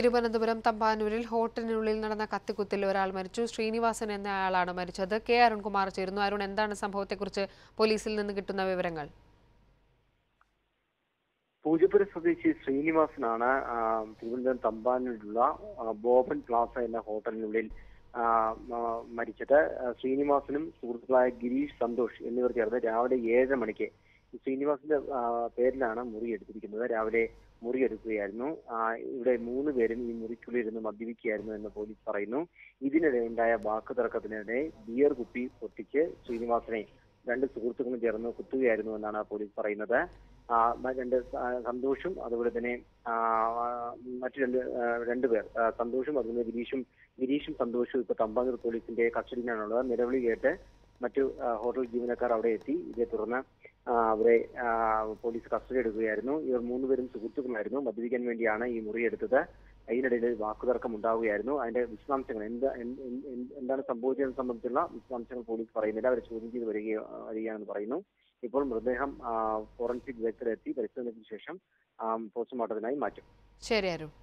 തിരുവനന്തപുരം തമ്പാനൂരിൽ ഹോട്ടലിനുള്ളിൽ നടന്ന കത്തിക്കുത്തിൽ ഒരാൾ മരിച്ചു ശ്രീനിവാസൻ എന്ന ആളാണ് മരിച്ചത് കെ അരുൺകുമാർ ചേരുന്നു അരുൺ എന്താണ് സംഭവത്തെക്കുറിച്ച് പോലീസിൽ നിന്ന് കിട്ടുന്ന വിവരങ്ങൾ പൂജപ്പുര സ്വദേശി ശ്രീനിവാസനാണ് ആ, തിരുവനന്തപുരം തമ്പാനൂരിലുള്ള ആ, ബോബൻ പ്ലാസ എന്ന ഹോട്ടലിനുള്ളിൽ ആ, ആ, മരിച്ചത് ആ, ശ്രീനിവാസനും സുഹൃത്തുക്കളായ ഗിരീഷ് സന്തോഷ് എന്നിവർ ചേർന്ന് രാവിലെ ഏഴര മണിക്ക് ഈ ശ്രീനിവാസിന്റെ ആ, പേരിലാണ് മുറി എടുത്തിരിക്കുന്നത് രാവിലെ മുറി എടുക്കുകയായിരുന്നു ആ, ഇവിടെ മൂന്ന് പേരും ഈ മുറിക്കുള്ളിരുന്ന് മദ്യപിക്കുകയായിരുന്നു എന്ന് പോലീസ് പറയുന്നു ഇതിനിടെ ഉണ്ടായ വാക്ക് തർക്കത്തിനിടെ ബിയർ കുപ്പി പൊട്ടിച്ച് ശ്രീനിവാസനെ രണ്ട് സുഹൃത്തുക്കളും ചേർന്ന് കുത്തുകയായിരുന്നു എന്നാണ് പോലീസ് പറയുന്നത് ആ, മ- രണ്ട് സ- സന്തോഷും അതുപോലെ തന്നെ ആ, മറ്റു രണ്ട് ആ, രണ്ടുപേർ ആ, സന്തോഷും അതുപോലെ ഗിരീഷും ഗിരീഷും സന്തോഷും ഇപ്പൊ തമ്പാനൂർ പോലീസിന്റെ കസ്റ്റഡിയിലാണുള്ളത് നിലവിളി കേട്ട് മറ്റു ആ, ഹോട്ടൽ ജീവനക്കാർ അവിടെ എത്തി ഇതേ തുടർന്ന് ആ, അവരെ ആ, പോലീസ് കസ്റ്റഡി എടുക്കുകയായിരുന്നു ഇവർ മൂന്നുപേരും സുഹൃത്തുക്കളായിരുന്നു മദ്യപിക്കാൻ വേണ്ടിയാണ് ഈ മുറി എടുത്തത് അതിനിടയിൽ വാക്കുതർക്കം ഉണ്ടാവുകയായിരുന്നു അതിന്റെ വിശദാംശങ്ങൾ എന്ത് എന്ത് എന്ത് എന്താണ് സംഭവിച്ചതെന്ന് സംബന്ധിച്ചുള്ള വിശദാംശങ്ങൾ പോലീസ് പറയുന്നില്ല അവരെ ചോദ്യം ചെയ്ത് വരിക വരികയാണെന്ന് പറയുന്നു ഇപ്പോൾ മൃതദേഹം ആ, ഫോറൻസിക് വിദഗ്ധരെത്തി പരിശോധനയ്ക്ക് ശേഷം ആ, പോസ്റ്റ്മോർട്ടത്തിനായി മാറ്റും ശരി അരുൺ